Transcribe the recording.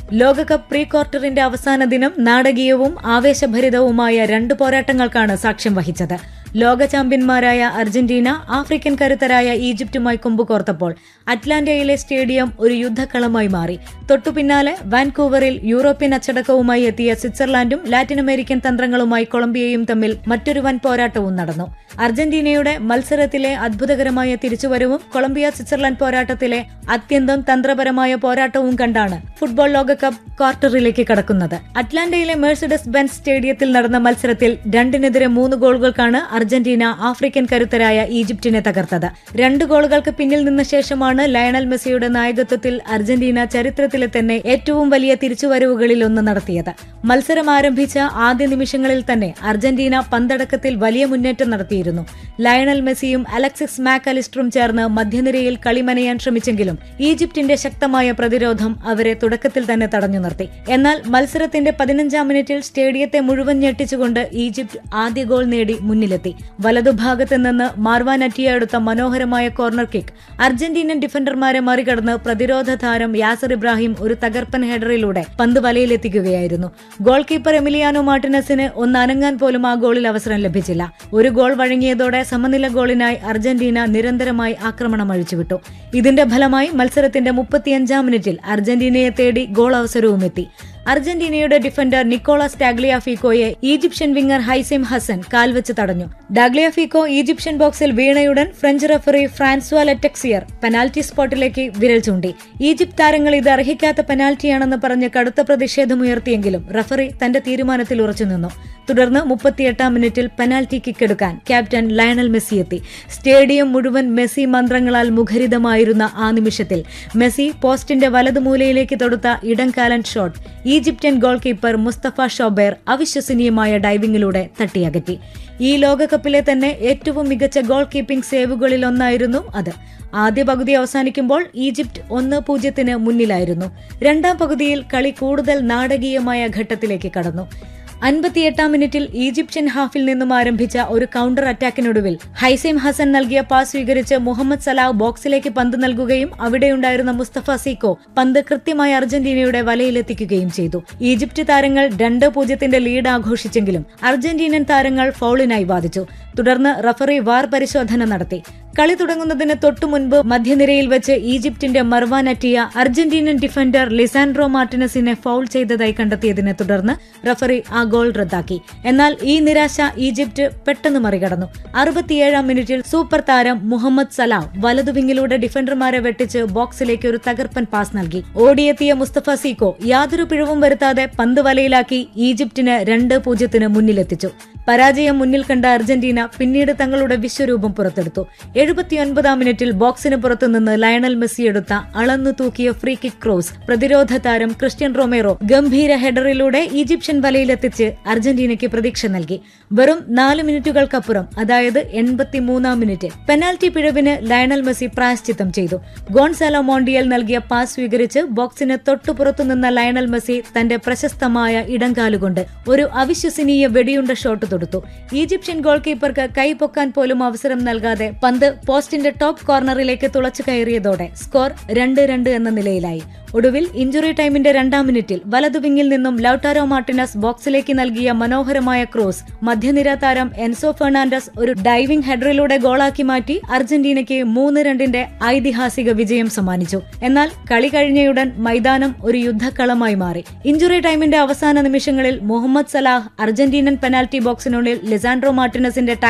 ലോകകപ്പ് പ്രീ ക്വാർട്ടറിന്റെ അവസാന ദിനം നാടകീയവും ആവേശഭരിതവുമായ രണ്ട് പോരാട്ടങ്ങൾക്കാണ് സാക്ഷ്യം വഹിച്ചത് ലോക ചാമ്പ്യന്മാരായ അർജന്റീന ആഫ്രിക്കൻ കരുത്തരായ ഈജിപ്തുമായി കൊമ്പുകോർത്തപ്പോൾ അറ്റ്ലാന്റയിലെ സ്റ്റേഡിയം ഒരു യുദ്ധക്കളമായി മാറി തൊട്ടുപിന്നാലെ വാൻകൂവറിൽ യൂറോപ്യൻ അച്ചടക്കവുമായി എത്തിയ സ്വിറ്റ്സർലാൻഡും ലാറ്റിൻ അമേരിക്കൻ തന്ത്രങ്ങളുമായി കൊളംബിയയും തമ്മിൽ മറ്റൊരു വൻ പോരാട്ടവും നടന്നു അർജന്റീനയുടെ മത്സരത്തിലെ അത്ഭുതകരമായ തിരിച്ചുവരവും കൊളംബിയ സ്വിറ്റ്സർലാൻഡ് പോരാട്ടത്തിലെ അത്യന്തം തന്ത്രപരമായ പോരാട്ടവും കണ്ടാണ് ഫുട്ബോൾ ലോകകപ്പ് ക്വാർട്ടറിലേക്ക് കടക്കുന്നത് അറ്റ്ലാന്റയിലെ മേഴ്സിഡസ് ബെൻസ് സ്റ്റേഡിയത്തിൽ നടന്ന മത്സരത്തിൽ രണ്ടിനെതിരെ മൂന്ന് ഗോളുകൾക്കാണ് അർജന്റീന ആഫ്രിക്കൻ കരുത്തരായ ഈജിപ്തിനെ തകർത്തത് രണ്ട് ഗോളുകൾക്ക് പിന്നിൽ നിന്ന ശേഷമാണ് ലയണൽ മെസ്സിയുടെ നായകത്വത്തിൽ അർജന്റീന ചരിത്രത്തിലെ തന്നെ ഏറ്റവും വലിയ തിരിച്ചുവരവുകളിൽ ഒന്ന് നടത്തിയത് മത്സരം ആരംഭിച്ച ആദ്യ നിമിഷങ്ങളിൽ തന്നെ അർജന്റീന പന്തടക്കത്തിൽ വലിയ മുന്നേറ്റം നടത്തിയിരുന്നു ലയണൽ മെസ്സിയും അലക്സിസ് മാക് അലിസ്റ്ററും ചേർന്ന് മധ്യനിരയിൽ കളിമനയാൻ ശ്രമിച്ചെങ്കിലും ഈജിപ്തിന്റെ ശക്തമായ പ്രതിരോധം അവരെ തുടക്കത്തിൽ തന്നെ തടഞ്ഞു നിർത്തി എന്നാൽ മത്സരത്തിന്റെ പതിനഞ്ചാം മിനിറ്റിൽ സ്റ്റേഡിയത്തെ മുഴുവൻ ഞെട്ടിച്ചുകൊണ്ട് ഈജിപ്ത് ആദ്യ ഗോൾ നേടി മുന്നിലെത്തി വലതുഭാഗത്ത് നിന്ന് മാർവാൻ അറ്റിയ എടുത്ത മനോഹരമായ കോർണർ കിക്ക് അർജന്റീനൻ ഡിഫൻഡർമാരെ മറികടന്ന് പ്രതിരോധ താരം യാസർ ഇബ്രാഹിം ഒരു തകർപ്പൻ ഹെഡറിലൂടെ പന്ത് വലയിലെത്തിക്കുകയായിരുന്നു ഗോൾ കീപ്പർ എമിലിയാനോ മാർട്ടിനസിന് ഒന്ന് അനങ്ങാൻ പോലും ആ ഗോളിൽ അവസരം ലഭിച്ചില്ല ഒരു ഗോൾ വഴങ്ങിയതോടെ സമനില ഗോളിനായി അർജന്റീന നിരന്തരമായി ആക്രമണം അഴിച്ചുവിട്ടു ഇതിന്റെ ഫലമായി മത്സരത്തിന്റെ മുപ്പത്തിയഞ്ചാം മിനിറ്റിൽ അർജന്റീനയെ തേടി ഗോൾ അവസരവും എത്തി അർജന്റീനയുടെ ഡിഫൻഡർ നിക്കോളാസ് ടാഗ്ലിയാഫിക്കോയെ ഈജിപ്ഷ്യൻ വിംഗർ ഹൈസിം ഹസൻ കാൽവെച്ച് തടഞ്ഞു ഡാഗ്ലിയാഫിക്കോ ഈജിപ്ഷ്യൻ ബോക്സിൽ വീണയുടൻ French referee François Letexier penalty സ്പോട്ടിലേക്ക് വിരൽ ചൂണ്ടി ഈജിപ്ത് താരങ്ങൾ ഇത് അർഹിക്കാത്ത പെനാൽറ്റിയാണെന്ന് പറഞ്ഞ് കടുത്ത പ്രതിഷേധമുയർത്തിയെങ്കിലും റഫറി തന്റെ തീരുമാനത്തിൽ ഉറച്ചുനിന്നു തുടർന്ന് മുപ്പത്തിയെട്ടാം മിനിറ്റിൽ പെനാൽറ്റി കിക്ക് എടുക്കാൻ ക്യാപ്റ്റൻ ലയണൽ മെസ്സി എത്തി സ്റ്റേഡിയം മുഴുവൻ മെസ്സി മന്ത്രങ്ങളാൽ മുഖരിതമായിരുന്ന ആ നിമിഷത്തിൽ മെസ്സി പോസ്റ്റിന്റെ വലതുമൂലയിലേക്ക് തൊടുത്ത ഇടംകാലൻ shot Egyptian goal keeper Mostafa Shobeir അവിശ്വസനീയമായ ഡൈവിംഗിലൂടെ തട്ടിയകറ്റി ഈ ലോകകപ്പിലെ തന്നെ ഏറ്റവും മികച്ച ഗോൾ കീപ്പിംഗ് സേവുകളിലൊന്നായിരുന്നു അത് ആദ്യ പകുതി അവസാനിക്കുമ്പോൾ ഈജിപ്ത് ഒന്ന് പൂജ്യത്തിന് മുന്നിലായിരുന്നു രണ്ടാം പകുതിയിൽ കളി കൂടുതൽ നാടകീയമായ ഘട്ടത്തിലേക്ക് കടന്നു അൻപത്തിയെട്ടാം മിനിറ്റിൽ ഈജിപ്ഷ്യൻ ഹാഫിൽ നിന്നും ആരംഭിച്ച ഒരു കൗണ്ടർ അറ്റാക്കിനൊടുവിൽ ഹൈസൈം ഹസൻ നൽകിയ പാസ് സ്വീകരിച്ച് മുഹമ്മദ് സലാഹ് ബോക്സിലേക്ക് പന്ത് നൽകുകയും അവിടെയുണ്ടായിരുന്ന മുസ്തഫ സീക്കോ പന്ത് കൃത്യമായി അർജന്റീനയുടെ വലയിലെത്തിക്കുകയും ചെയ്തു ഈജിപ്ത് താരങ്ങൾ രണ്ട് പൂജ്യത്തിന്റെ ലീഡ് ആഘോഷിച്ചെങ്കിലും അർജന്റീനൻ താരങ്ങൾ ഫൗളിനായി വാദിച്ചു തുടർന്ന് റഫറി വാർ പരിശോധന നടത്തി കളി തുടങ്ങുന്നതിന് തൊട്ടു മുൻപ് മധ്യനിരയിൽ വെച്ച് ഈജിപ്തിന്റെ Marwan Attia Argentinian defender Lisandro മാർട്ടിനസിനെ ഫൗൾ ചെയ്തതായി കണ്ടെത്തിയതിനെ തുടർന്ന് റഫറി ആ ഗോൾ റദ്ദാക്കി എന്നാൽ ഈ നിരാശ ഈജിപ്ത് പെട്ടെന്ന് മറികടന്നു അറുപത്തിയേഴാം മിനിറ്റിൽ സൂപ്പർ താരം മുഹമ്മദ് സലാം വലതുവിങ്ങിലൂടെ ഡിഫൻഡർമാരെ വെട്ടിച്ച് ബോക്സിലേക്ക് ഒരു തകർപ്പൻ പാസ് നൽകി ഓടിയെത്തിയ മുസ്തഫ സീക്കോ യാതൊരു പിഴവും വരുത്താതെ പന്ത് വലയിലാക്കി ഈജിപ്തിന് രണ്ട് പൂജ്യത്തിന് മുന്നിലെത്തിച്ചു പരാജയം മുന്നിൽ കണ്ട അർജന്റീന പിന്നീട് തങ്ങളുടെ വിശ്വരൂപം പുറത്തെടുത്തു എഴുപത്തിയൊൻപതാം മിനിറ്റിൽ ബോക്സിന് പുറത്തുനിന്ന് ലയണൽ മെസ്സി എടുത്ത അളന്നു തൂക്കിയ ഫ്രീ കിക്ക് ക്രോസ് പ്രതിരോധ താരം ക്രിസ്ത്യൻ റൊമേറോ ഗംഭീര ഹെഡറിലൂടെ ഈജിപ്ഷ്യൻ വലയിലെത്തിച്ച് അർജന്റീനയ്ക്ക് പ്രതീക്ഷ നൽകി വെറും നാല് മിനിറ്റുകൾക്കപ്പുറം അതായത് എൺപത്തിമൂന്നാം മിനിറ്റ് പെനാൽറ്റി പിഴവിന് ലയണൽ മെസ്സി പ്രായശ്ചിത്തം ചെയ്തു ഗോൺസാലോ മോണ്ടിയൽ നൽകിയ പാസ് സ്വീകരിച്ച് ബോക്സിന് തൊട്ടുപുറത്തു നിന്ന ലയണൽ മെസ്സി തന്റെ പ്രശസ്തമായ ഇടംകാലുകൊണ്ട് ഒരു അവിശ്വസനീയ വെടിയുണ്ട ഷോട്ട് തൊടുത്തു ഈജിപ്ഷ്യൻ ഗോൾ കീപ്പർക്ക് കൈ പൊക്കാൻ പോലും അവസരം നൽകാതെ പന്ത് പോസ്റ്റിന്റെ ടോപ്പ് കോർണറിലേക്ക് തുളച്ചു കയറിയതോടെ സ്കോർ രണ്ട് രണ്ട് എന്ന നിലയിലായി ഒടുവിൽ ഇഞ്ചുറി ടൈമിന്റെ രണ്ടാം മിനിറ്റിൽ വലതുവിങ്ങിൽ നിന്നും ലൌട്ടാരോ മാർട്ടിനസ് ബോക്സിലേക്ക് നൽകിയ മനോഹരമായ ക്രോസ് മധ്യനിര താരം എൻസോ ഫെർണാണ്ടസ് ഒരു ഡൈവിംഗ് ഹെഡറിലൂടെ ഗോളാക്കി മാറ്റി അർജന്റീനയ്ക്ക് മൂന്ന് രണ്ടിന്റെ ഐതിഹാസിക വിജയം സമ്മാനിച്ചു എന്നാൽ കളി കഴിഞ്ഞയുടൻ മൈതാനം ഒരു യുദ്ധക്കളമായി മാറി ഇഞ്ചുറി ടൈമിന്റെ അവസാന നിമിഷങ്ങളിൽ മുഹമ്മദ് സലാഹ് അർജന്റീനൻ പെനാൽറ്റി ബോക്സിനുള്ളിൽ ലിസാൻഡ്രോ മാർട്ടിനസിന്റെ